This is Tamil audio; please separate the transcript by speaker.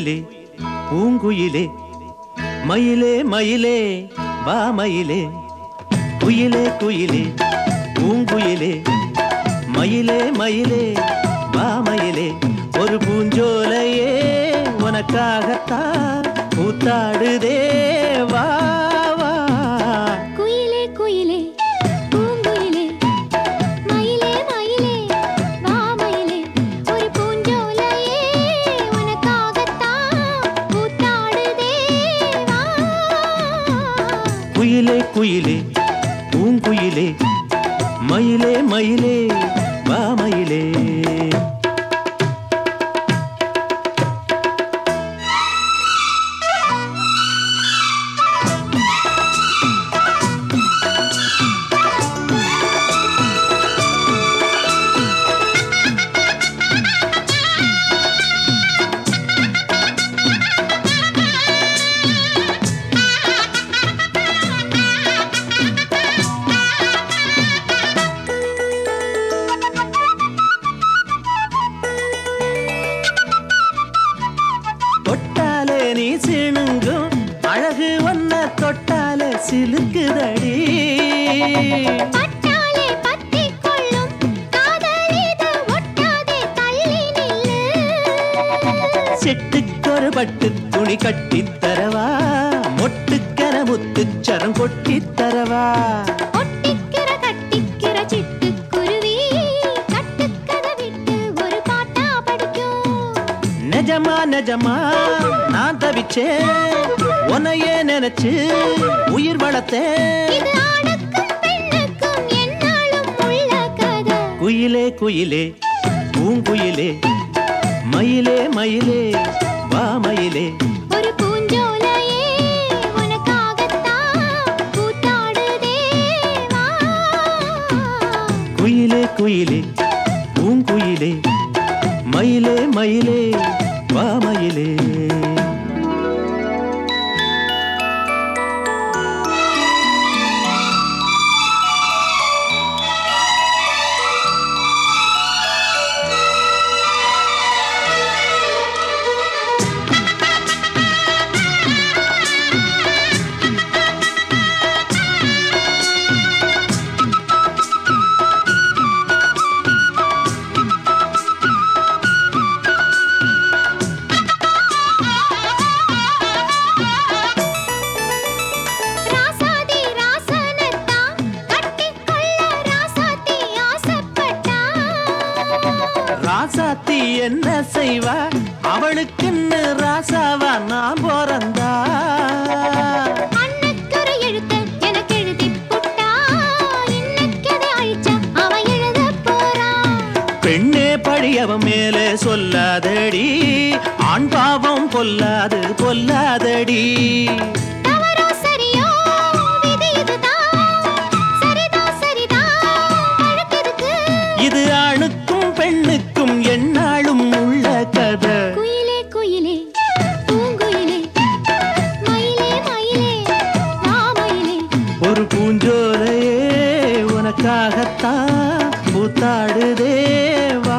Speaker 1: குயிலே பூங்குயிலே மயிலே மயிலே வா மயிலே குயிலே குயிலே பூங்குயிலே மயிலே மயிலே வா மயிலே ஒரு பூஞ்சோலையே உனக்காகத்தான் கூத்தாடுதே வா வா
Speaker 2: குயிலே குயிலே பூங்குயிலே மயிலே மயிலே வா மயிலே ஒரு பூஞ்சோலையே உனக்காகத்தான் கூத்தாடுதே வா
Speaker 1: குயிலே குயிலே பூங்குயிலே மயிலே மயிலே வா மயிலே தொட்டாலே நீ சிணுங்கும் அழகு ஒன்ன தொட்டாலே சிலுக்குதடி
Speaker 2: பட்டாலே பத்திக் கொள்ளும் காதல் இது ஒட்டாதே தள்ளி நில்லு
Speaker 1: செட்டுக்கொரு பட்டு துணி கட்டித் தரவா மொட்டுக்கன முத்துச்சரம் கொட்டித் தரவா
Speaker 2: ஒட்டிக்கிற கட்டிக்கிற சிட்டுக்குருவி கட்டுக்கதை விட்டு ஒரு பாட்டா படிக்கும்
Speaker 1: நிஜமா நிஜமா நான் தவிச்சேன் உன்னையே நினைச்சு உயிர் வளர்த்தேன்
Speaker 2: இது ஆணுக்கும் பெண்ணுக்கும் என்னாலும் உள்ள கதை
Speaker 1: குயிலே குயிலே பூங்குயிலே மயிலே மயிலே வா மயிலே
Speaker 2: ஒரு பூஞ்சோலையே உனக்காகத்தான் கூத்தாடுதே வா
Speaker 1: குயிலே குயிலே பூங்குயிலே மயிலே மயிலே வா மயிலே
Speaker 2: ராசாதி ராசனத்தான் கட்டிக்கொள்ள ராசாத்தி ஆசைப்பட்டா
Speaker 1: ராசாத்தி என்ன செய்வா அவளுக்குன்னு ராசாவா நான் பிறந்தா
Speaker 2: அன்னைக்கொரு எழுத்து எனக்கு எழுதிப் புட்டா. இன்னைக்கதை அழிச்சா அவன் எழுதப் போறான்.
Speaker 1: பெண்ணே பழியவன் மேலே சொல்லாதடி ஆண் பாவம் பொல்லாது பொல்லாதடி
Speaker 2: தவறோ சரியோ, விதி இதுதான். சரிதான், சரிதான், வழக்கெதுக்கு?
Speaker 1: இது ஆணுக்கும் பெண்ணுக்கும் எந்நாளும் உள்ள கதை
Speaker 2: குயிலே, குயிலே, பூங்குயிலே, மயிலே, மயிலே, வா மயிலே.
Speaker 1: ஒரு பூஞ்சோலையே உனக்காகத்தான் கூத்தாடுதே